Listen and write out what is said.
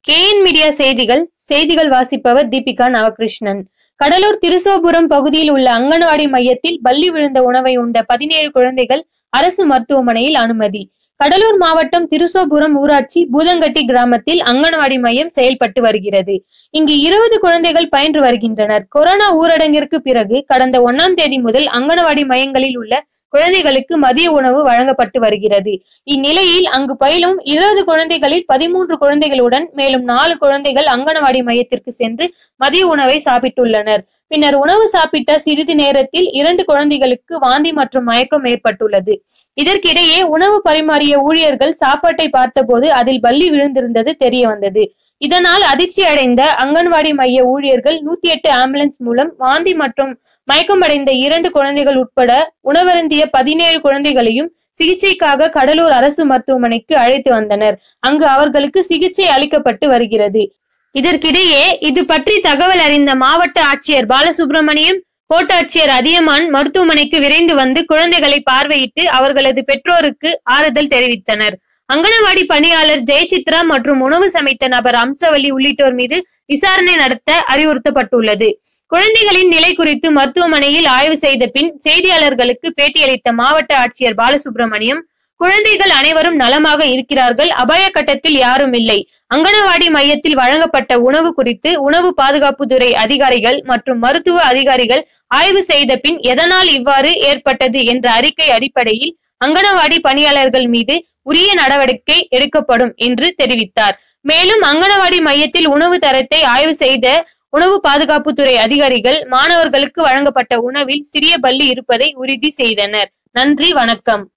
KN media செய்திகள் செய்திகள் வாசிப்பவர் தீபிகா நவகிருஷ்ணன் கடலூர் திருசோபுரம் பகுதியில் உள்ள அங்கன்வாடி மையத்தில் பள்ளி விழுந்த உணவை உண்ட பதினேழு குழந்தைகள் அரசு மருத்துவமனையில் அனுமதி கடலூர் மாவட்டம் திருசோபுரம் ஊராட்சி பூதங்கட்டி கிராமத்தில் அங்கன்வாடி மையம் செயல்பட்டு வருகிறது இங்கு இருபது குழந்தைகள் பயின்று வருகின்றனர் கொரோனா ஊரடங்கிற்கு பிறகு கடந்த ஒன்னாம் தேதி முதல் அங்கன்வாடி மையங்களில் உள்ள குழந்தைகளுக்கு மதிய உணவு வழங்கப்பட்டு வருகிறது இந்நிலையில் அங்கு பயிலும் இருபது குழந்தைகளில் பதிமூன்று குழந்தைகளுடன் மேலும் நாலு குழந்தைகள் அங்கன்வாடி மையத்திற்கு சென்று மதிய உணவை சாப்பிட்டுள்ளனர் பின்னர் உணவு சாப்பிட்ட சிறிது நேரத்தில் இரண்டு குழந்தைகளுக்கு வாந்தி மற்றும் மயக்கம் ஏற்பட்டுள்ளது இதற்கிடையே உணவு பரிமாறிய ஊழியர்கள் சாப்பாட்டை பார்த்தபோது அதில் பள்ளி விழுந்திருந்தது தெரிய வந்தது இதனால் அதிர்ச்சி அடைந்த அங்கன்வாடி மைய ஊழியர்கள் நூத்தி எட்டு ஆம்புலன்ஸ் மூலம் வாந்தி மற்றும் மயக்கமடைந்த இரண்டு குழந்தைகள் உட்பட உணவருந்திய பதினேழு குழந்தைகளையும் சிகிச்சைக்காக கடலூர் அரசு மருத்துவமனைக்கு அழைத்து வந்தனர் அங்கு அவர்களுக்கு சிகிச்சை அளிக்கப்பட்டு வருகிறது இதற்கிடையே இது பற்றி தகவல் அறிந்த மாவட்ட ஆட்சியர் பாலசுப்ரமணியம் கோட்டாட்சியர் அதியமான் மருத்துவமனைக்கு விரைந்து வந்து குழந்தைகளை பார்வையிட்டு அவர்களது பெற்றோருக்கு ஆறுதல் தெரிவித்தனர் அங்கனவாடி பணியாளர் ஜெயசித்ரா மற்றும் உணவு சமைத்த நபர் அம்சவல்லி உள்ளிட்டோர் மீது விசாரணை நடத்த அறிவுறுத்தப்பட்டுள்ளது குழந்தைகளின் நிலை குறித்து மருத்துவமனையில் ஆய்வு செய்த பின் செய்தியாளர்களுக்கு பேட்டியளித்த மாவட்ட ஆட்சியர் பாலசுப்ரமணியம் குழந்தைகள் அனைவரும் நலமாக இருக்கிறார்கள் அபாய கட்டத்தில் யாரும் இல்லை அங்கனவாடி மையத்தில் வழங்கப்பட்ட உணவு குறித்து உணவு பாதுகாப்புத்துறை அதிகாரிகள் மற்றும் மருத்துவ அதிகாரிகள் ஆய்வு செய்த பின் எதனால் இவ்வாறு ஏற்பட்டது என்ற அறிக்கை அடிப்படையில் அங்கனவாடி பணியாளர்கள் மீது உரிய நடவடிக்கை எடுக்கப்படும் என்று தெரிவித்தார் மேலும் அங்கனவாடி மையத்தில் உணவு தரத்தை ஆய்வு செய்த உணவு பாதுகாப்புத்துறை அதிகாரிகள் மாணவர்களுக்கு வழங்கப்பட்ட உணவில் சிறிய பள்ளி இருப்பதை உறுதி செய்தனர் நன்றி வணக்கம்